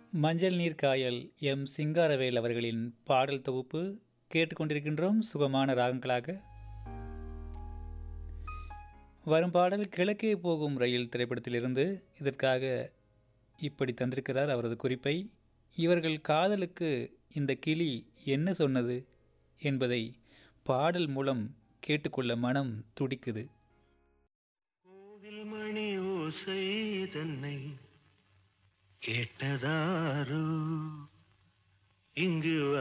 மஞ்சள் நீர் காயல் எம் சிங்காரவேல் அவர்களின் பாடல் தொகுப்பு கேட்டுக்கொண்டிருக்கின்றோம் சுகமான ராகங்களாக வரும் பாடல் கிழக்கே போகும் ரயில் திரைப்படத்திலிருந்து இதற்காக இப்படி தந்திருக்கிறார் அவரது குறிப்பை இவர்கள் காதலுக்கு இந்த கிளி என்ன சொன்னது என்பதை பாடல் மூலம் கேட்டுக்கொள்ள மனம் துடிக்குது கோவில் மணி ஓசை தன்னை கேட்டதாரோ இங்கு